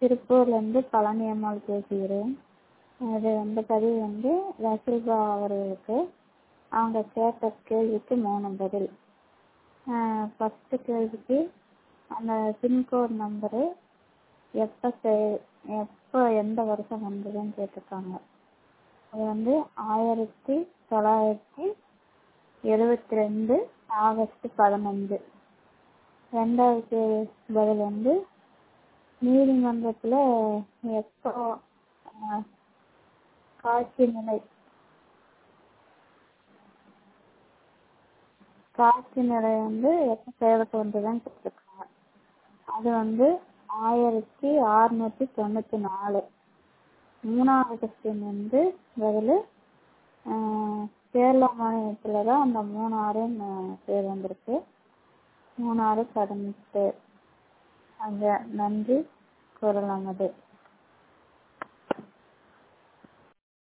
திருப்பூர்லேருந்து பழனி அம்மாள் பேசுகிறேன் இது இந்த பதிவு வந்து ரசில்பா அவர்களுக்கு அவங்க கேட்ட கேள்விக்கு மூணு பதில் ஃபஸ்ட்டு கேள்விக்கு அந்த பின்கோட் நம்பரு எப்போ செ எப்போ எந்த வருஷம் வந்ததுன்னு கேட்டிருக்காங்க அது வந்து ஆயிரத்தி தொள்ளாயிரத்தி எழுபத்தி ரெண்டு ஆகஸ்ட் பதினஞ்சு ரெண்டாவது பதில் வந்து நீதிமன்றத்தில் எப்போ காட்சி நிலை காட்சி நிலை வந்து எப்போ செயலுக்கு வந்ததுன்னு கேட்டிருக்காங்க அது வந்து ஆயிரத்தி அறுநூற்றி தொண்ணூற்றி நாலு மூணாவது கொஸ்டின் வந்து பதில் கேரளா மாநிலத்தில் தான் அந்த மூணாறுன்னு பேர் வந்திருக்கு மூணாறு பதினெட்டு அந்த நன்றி கூறலாம் அது